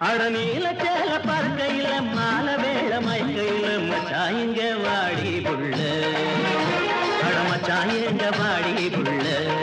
அட நீல சேல பறக்கையில மாலை வேள மயக்கையில மச்சான் இங்க வாடி புள்ள அட மச்சான் எங்க வாடி புள்ள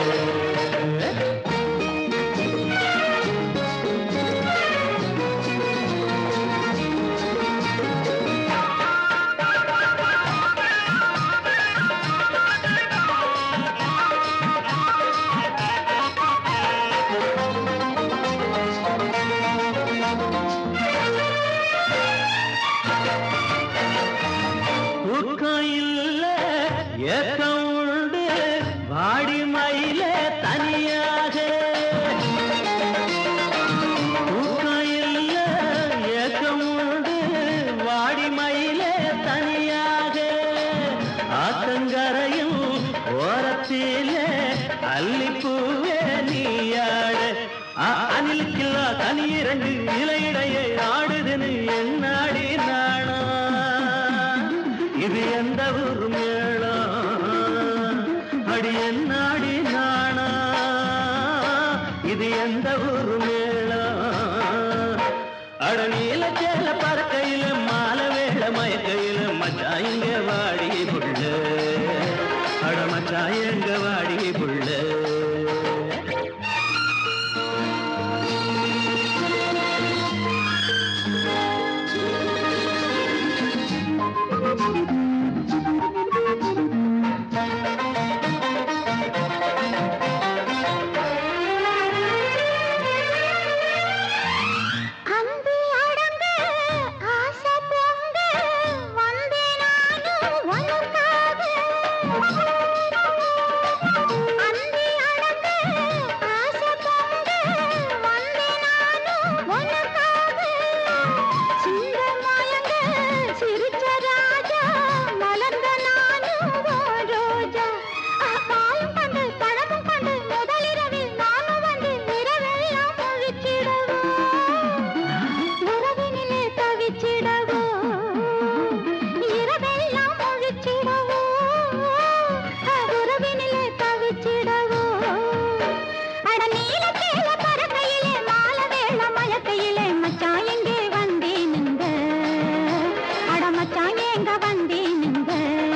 தூக்கம் இல்ல ஏக்கம் உண்டு வாடி மயில தனியாக தூக்கம் இல்ல ஏக்கம் உண்டு வாடி மயில தனியாக ஆத்தங்கரையும் ஓரத்தில அல்லிப்பூவே நீயாட அ- அணிலுக்கில்லா தனி இரண்டு இலையிடையே ஆடுதுன்னு என்னாடி நாணா இது எந்த ஊர் மேளம் அடி என்னாடி நாணா இது எந்த ஊர் மேளம் அட நீல சேல பறக்கையில மாலை வேள மயக்கையில மச்சா இங்க வாடி புள்ள அட மச்சா எங்க வாடி புள்ள அன்பு அடங்க ஆசை பொங்க வந்தேன் நானும் உனக்காக அன்பு அடங்க ஆசை பொங்க வந்தேன் நானும் உனக்காக சிந்த மயங்க சிரிச்ச ராஜா மலர்ந்த நானும் உன் ரோஜா பாயும் கண்டு பழமும் கண்டு முதலிரவில் நானும் வந்து இரவெல்லாம் முழிச்சிடவோ உறவினிலே தவிச்சிடவோ இரவெல்லாம் முழிச்சிடவோ உறவினிலே தவிச்சிடவோ அட நீல சேல பறக்கையிலே மால வேள மயக்கையிலே மச்சான் எங்கே வந்தேன் நின்ற அட மச்சான் எங்க வந்தேன் நின்ற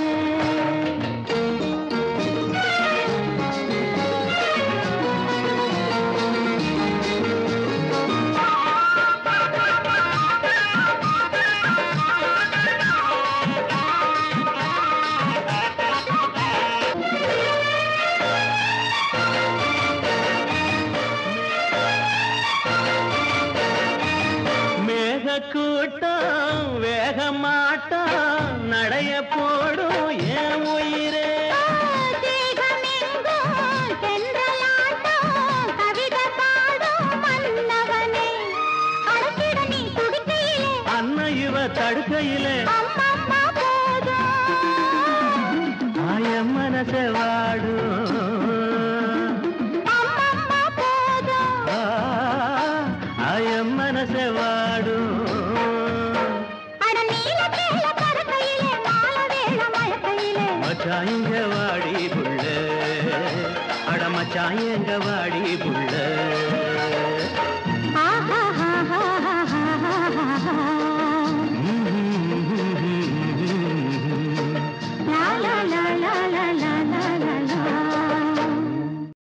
மேக கூட்டம் வேக மாட்டம் நடைய போடும் என் உயிரே தேகமெங்கும் தென்றலாட்டம் கவிதை பாடும் மன்னவனே அடக்கிட நீ துடிக்கையிலே அன்ன இவ தடுக்கையிலே அம்மம்மா போதும் ஆய மனச வாடும் அம்மம்மா போதும் ஆ, ஆய மனச வாடும் அட நீல சேல பறக்கையிலே மால வேள மயக்கையிலே மச்சான் இங்க வாடி